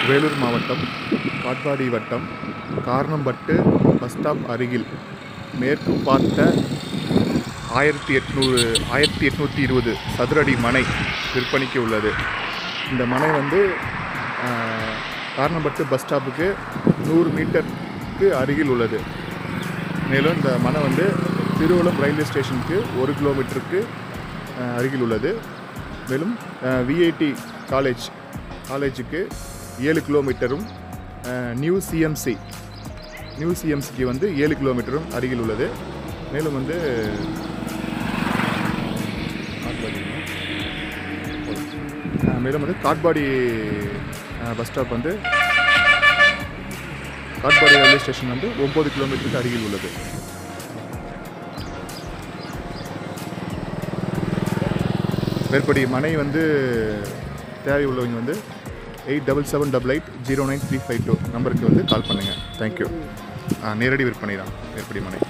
வேலூர் மாவட்டம் காட்பாடி வட்டம் காரணம்பட்டு bus stop அருகில் மேற்கு பார்த்த ஆயிரத்தி எட்நூறு ஆயிரத்தி எட்நூற்றி இருபது சதுரடி மனை விற்பனைக்கு உள்ளது இந்த மனை வந்து ஆஹ், காரணம்பட்டு பஸ் ஸ்டாப்புக்கு நூறு மீட்டருக்கு அருகில் உள்ளது மேலும் இந்த மனை வந்து திருவள்ளம் ரயில்வே ஸ்டேஷனுக்கு ஒரு கிலோமீட்டருக்கு அஹ், அருகில் உள்ளது மேலும் விஐடி காலேஜ் காலேஜுக்கு ஏழு கிலோமீட்டரும் அஹ், நியூ சிஎம்சி நியூ சிஎம்சிக்கு வந்து ஏழு கிலோமீட்டரும் அருகில் உள்ளது மேலும் வந்து அஹ், மேலும் வந்து காட்பாடி அஹ், பஸ் ஸ்டாப் வந்து காட்பாடி ரயில்வே ஸ்டேஷன் வந்து ஒம்பது கிலோமீட்டருக்கு அருகில் உள்ளது மேற்படி மனை வந்து தேவை உள்ளவங்க வந்து eight double seven double eight zero nine three five two நம்பருக்கு வந்து கால் பண்ணுங்கள் தேங்க்யூ நேரடி விற்பனை தான் மேற்படி மனை